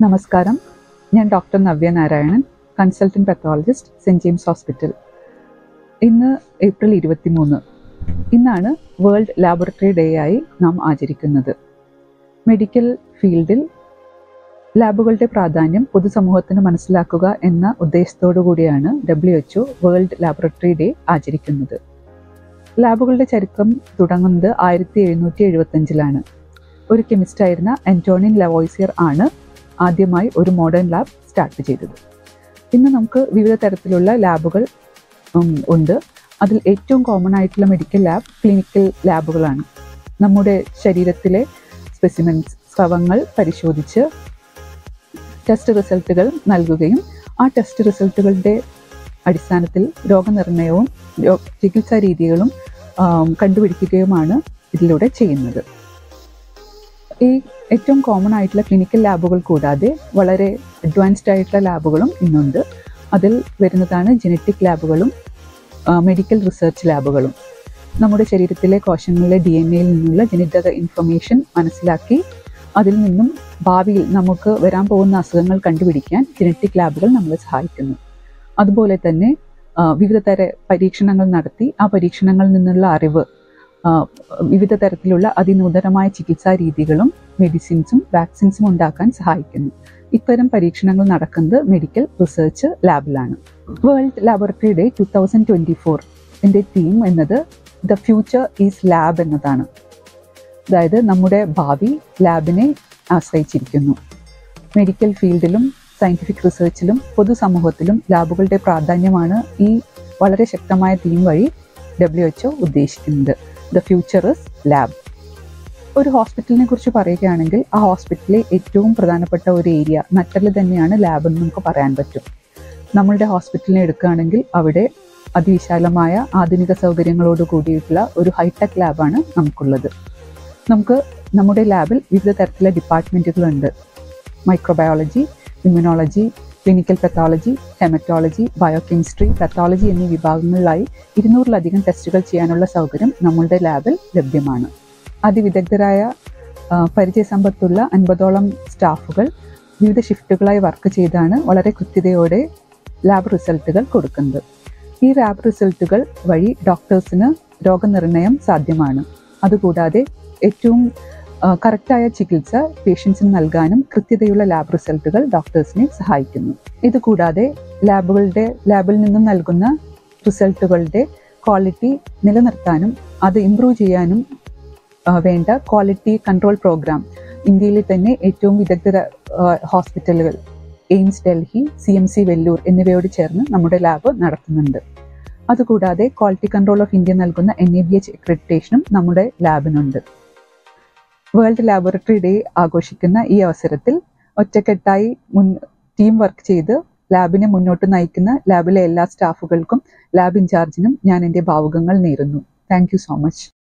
നമസ്കാരം ഞാൻ doctor Navya Narayanan consultant pathologist saint James hospital ഇന്ന് ഏപ്രിൽ ഇരുപത്തിമൂന്ന് ഇന്നാണ് വേൾഡ് ലാബറട്ടറി ഡേ ആയി നാം ആചരിക്കുന്നത് മെഡിക്കൽ ഫീൽഡിൽ ലാബുകളുടെ പ്രാധാന്യം പൊതുസമൂഹത്തിന് മനസ്സിലാക്കുക എന്ന ഉദ്ദേശത്തോടു കൂടിയാണ് W H O world laboratory day ആചരിക്കുന്നത് ലാബുകളുടെ ചരിത്രം തുടങ്ങുന്നത് ആയിരത്തി എഴുന്നൂറ്റി എഴുപത്തഞ്ചിലാണ് ഒരു കെമിസ്റ്റായിരുന്ന ആന്റോണിൻ ലവോയ്സിയർ ആണ് ആദ്യമായി ഒരു മോഡേൺ ലാബ് സ്റ്റാർട്ട് ചെയ്തത് ഇന്ന് നമുക്ക് വിവിധ തരത്തിലുള്ള ലാബുകൾ ഉം, ഉണ്ട് അതിൽ ഏറ്റവും കോമൺ ആയിട്ടുള്ള മെഡിക്കൽ ലാബ് ക്ലിനിക്കൽ ലാബുകളാണ് നമ്മുടെ ശരീരത്തിലെ സ്പെസിമെൻസ് സ്രവങ്ങൾ പരിശോധിച്ച് ടെസ്റ്റ് റിസൾട്ടുകൾ നൽകുകയും ആ ടെസ്റ്റ് റിസൾട്ടുകളുടെ അടിസ്ഥാനത്തിൽ രോഗനിർണയവും രോ- ചികിത്സാ രീതികളും ആം, കണ്ടുപിടിക്കുകയുമാണ് ഇതിലൂടെ ചെയ്യുന്നത് ഈ ഏറ്റവും കോമൺ ആയിട്ടുള്ള ക്ലിനിക്കൽ ലാബുകൾ കൂടാതെ വളരെ അഡ്വാൻസ്ഡ് ആയിട്ടുള്ള ലാബുകളും ഇന്നുണ്ട് അതിൽ വരുന്നതാണ് ജനറ്റിക് ലാബുകളും മെഡിക്കൽ റിസർച്ച് ലാബുകളും നമ്മുടെ ശരീരത്തിലെ കോശങ്ങളിലെ ഡി എൻ എയിൽ നിന്നുള്ള ജനിതക ഇൻഫർമേഷൻ മനസ്സിലാക്കി അതിൽ നിന്നും ഭാവിയിൽ നമുക്ക് വരാൻ പോകുന്ന അസുഖങ്ങൾ കണ്ടുപിടിക്കാൻ ജനറ്റിക് ലാബുകൾ നമ്മളെ സഹായിക്കുന്നു അതുപോലെ തന്നെ ആ, വിവിധ തര പരീക്ഷണങ്ങൾ നടത്തി ആ പരീക്ഷണങ്ങളിൽ നിന്നുള്ള അറിവ് ആ, വിവിധ തരത്തിലുള്ള അതിനൂതനമായ ചികിത്സാ രീതികളും മെഡിസിൻസും വാക്സിൻസും ഉണ്ടാക്കാൻ സഹായിക്കുന്നു ഇത്തരം പരീക്ഷണങ്ങൾ നടക്കുന്നത് മെഡിക്കൽ റിസർച്ച് ലാബിലാണ് world laboratory day two thousand twenty four എൻ്റെ തീം എന്നത് ദ ഫ്യൂച്ചർ ഈസ് ലാബ് എന്നതാണ് അതായത് നമ്മുടെ ഭാവി ലാബിനെ ആശ്രയിച്ചിരിക്കുന്നു മെഡിക്കൽ ഫീൽഡിലും സയൻറ്റിഫിക് റിസർച്ചിലും പൊതുസമൂഹത്തിലും ലാബുകളുടെ പ്രാധാന്യമാണ് ഈ വളരെ ശക്തമായ തീം വഴി ഡബ്ല്യു എച്ച്ഒ ഉദ്ദേശിക്കുന്നത് ദ ഫ്യൂച്ചർ ഇസ് ലാബ് ഒരു ഹോസ്പിറ്റലിനെ കുറിച്ച് പറയുകയാണെങ്കിൽ ആ ഹോസ്പിറ്റലിലെ ഏറ്റവും പ്രധാനപ്പെട്ട ഒരു ഏരിയ നട്ടല് തന്നെയാണ് ലാബ് എന്ന് നമുക്ക് പറയാൻ പറ്റും നമ്മളുടെ ഹോസ്പിറ്റലിനെ എടുക്കുകയാണെങ്കിൽ അവിടെ അതിവിശാലമായ ആധുനിക സൗകര്യങ്ങളോട് കൂടിയിട്ടുള്ള ഒരു ഹൈടെക് ലാബാണ് നമുക്കുള്ളത് നമുക്ക് നമ്മുടെ ലാബിൽ വിവിധ തരത്തിലുള്ള ഡിപ്പാർട്ട്മെൻറ്റുകളുണ്ട് microbiology immunology clinical pathology haematology biochemistry pathology എന്നീ വിഭാഗങ്ങളിലായി ഇരുന്നൂറിലധികം ടെസ്റ്റുകൾ ചെയ്യാനുള്ള സൗകര്യം നമ്മളുടെ ലാബിൽ ലഭ്യമാണ് അതിവിദഗ്ധരായ ആ, പരിചയസമ്പത്തുള്ള അൻപതോളം സ്റ്റാഫുകൾ വിവിധ ഷിഫ്റ്റുകളായി വർക്ക് ചെയ്താണ് വളരെ കൃത്യതയോടെ ലാബ് റിസൾട്ടുകൾ കൊടുക്കുന്നത് ഈ ലാബ് റിസൾട്ടുകൾ വഴി ഡോക്ടേഴ്സിന് രോഗനിർണയം സാധ്യമാണ് അതുകൂടാതെ ഏറ്റവും ആ, കറക്റ്റായ ചികിത്സ പേഷ്യൻസിന് നൽകാനും കൃത്യതയുള്ള ലാബ് റിസൾട്ടുകൾ ഡോക്ടേഴ്സിനെ സഹായിക്കുന്നു ഇതുകൂടാതെ ലാബുകളുടെ ലാബിൽ നിന്നും നൽകുന്ന റിസൾട്ടുകളുടെ ക്വാളിറ്റി നിലനിർത്താനും അത് ഇംപ്രൂവ് ചെയ്യാനും ആ, വേണ്ട ക്വാളിറ്റി കൺട്രോൾ പ്രോഗ്രാം ഇന്ത്യയിലെ തന്നെ ഏറ്റവും വിദഗ്ധ ആ, ഹോസ്പിറ്റലുകൾ AIIMS Delhi C M C Vellore എന്നിവയോട് ചേർന്ന് നമ്മുടെ ലാബ് നടത്തുന്നുണ്ട് അതുകൂടാതെ ക്വാളിറ്റി കൺട്രോൾ ഓഫ് ഇന്ത്യ നൽകുന്ന എൻ എ ബി എച്ച് അക്രഡിറ്റേഷനും നമ്മുടെ ലാബിനുണ്ട് വേൾഡ് ലാബറട്ടറി ഡേ ആഘോഷിക്കുന്ന ഈ അവസരത്തിൽ ഒറ്റക്കെട്ടായി മുൻ ടീം വർക്ക് ചെയ്ത് ലാബിനെ മുന്നോട്ട് നയിക്കുന്ന ലാബിലെ എല്ലാ സ്റ്റാഫുകൾക്കും ലാബ് ഇൻചാർജിനും ഞാൻ എൻ്റെ ഭാവുകങ്ങൾ നേരുന്നു താങ്ക് യു സോ മച്ച്